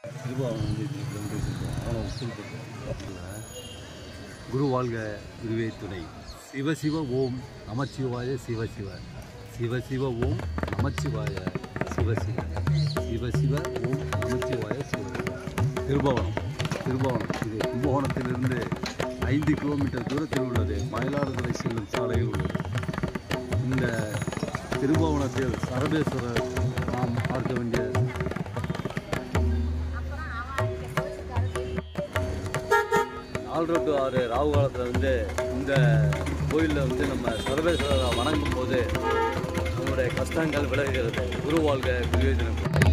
திருவாவனம் வந்து இத்தனை கிலோமீட்டர் இருக்கும் அவனை ஸ்கூல் போட்டுருக்காங்க குரு வாழ்க குருவே துணை சிவ சிவ ஓம் நமச்சிவாய சிவ சிவ சிவ சிவ ஓம் நமச்சிவாய சிவ சிவ சிவ சிவ ஓம் நமச்சிவாய சிவ சிவ திருபவனம் திருபவனம் இது கும்பகோணத்திலிருந்து ஐந்து கிலோமீட்டர் தூரத்தில் உள்ளது மயிலாடுதுறை செல்லும் சாலையில் உள்ளது இந்த திருபுவனத்தில் சரபேஸ்வரர் நாம் பார்க்க வேண்டிய நாலு டு ஆறு ராகு காலத்தில் வந்து இந்த கோயிலில் வந்து நம்ம சர்வேஸ்வரரை வணங்கும் போது நம்மளுடைய கஷ்டங்கள் விலகுகிறது குரு வாழ்க குருவே தினம்